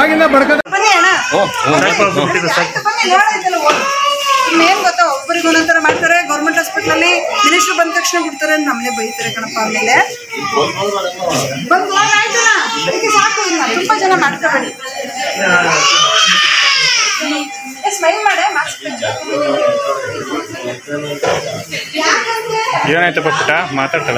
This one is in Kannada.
ಅವಾಗಿಂದ ಬಡ್ಕ ಬನ್ನಿ ಅಣ್ಣ ಹ್ಞೂ ಹ್ಞೂ ಹ್ಞೂ ಆಯ್ತು, ಬನ್ನಿ ನೋಡೋದಿಲ್ಲ ಹೋಗಿ ಇನ್ನೇನ್ ಗೊತ್ತಾ ಒಬ್ಬರಿಗೆ ಒಂದೊಂಥರ ಮಾಡ್ತಾರೆ ಗೌರ್ಮೆಂಟ್ ಹಾಸ್ಪಿಟ್ಲಲ್ಲಿ ಮಿನಿಸ್ಟರ್ ಬಂದ ತಕ್ಷಣ ಬಿಡ್ತಾರೆ ಅಂತ ನಮ್ಮನೆ ಬೈತಾರೆ ಕಣಪ್ಪ ಆಮೇಲೆ ಬಂದ್ ವಾರ ಆಯ್ತಲ್ಲ ಅದಕ್ಕೆ ಸಾಕು ಇನ್ನ ತುಂಬಾ ಜನ ಮಾಡ್ಕೋಬೇಡಿ ಸ್ಮೈಲ್ ಮಾಡೆ ಮಾಸ್ಕ್ ಯಾಕಂದ್ರೆ ಏನಾಯ್ತಪ್ಪ ಪುಟ್ಟ ಮಾತಾಡ್ತಲ್ಲ